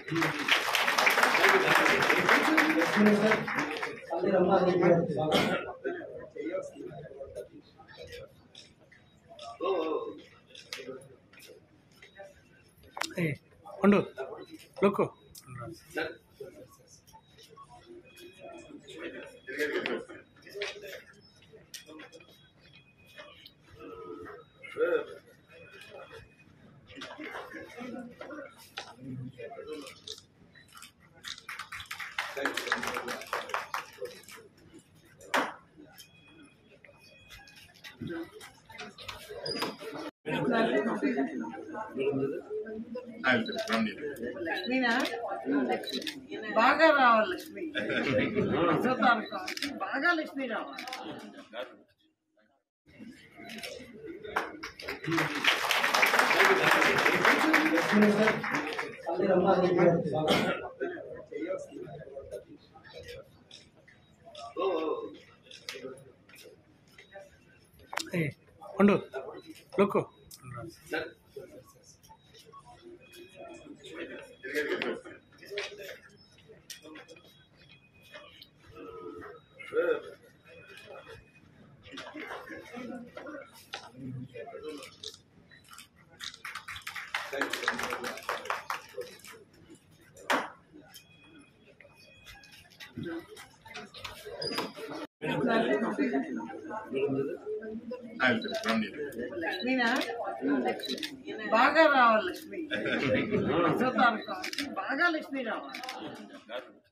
ఏయ్, ఉండు లుక్కు లక్ష్మీనా బాగా రావాలి లక్ష్మి చూద్దాం బాగా లక్ష్మి రావాలి ఏయ్, ఉండు లుక్కు లక్ష్మీనా బాగా రావాలి లక్ష్మి చూద్దాం బాగా లక్ష్మి రావాలి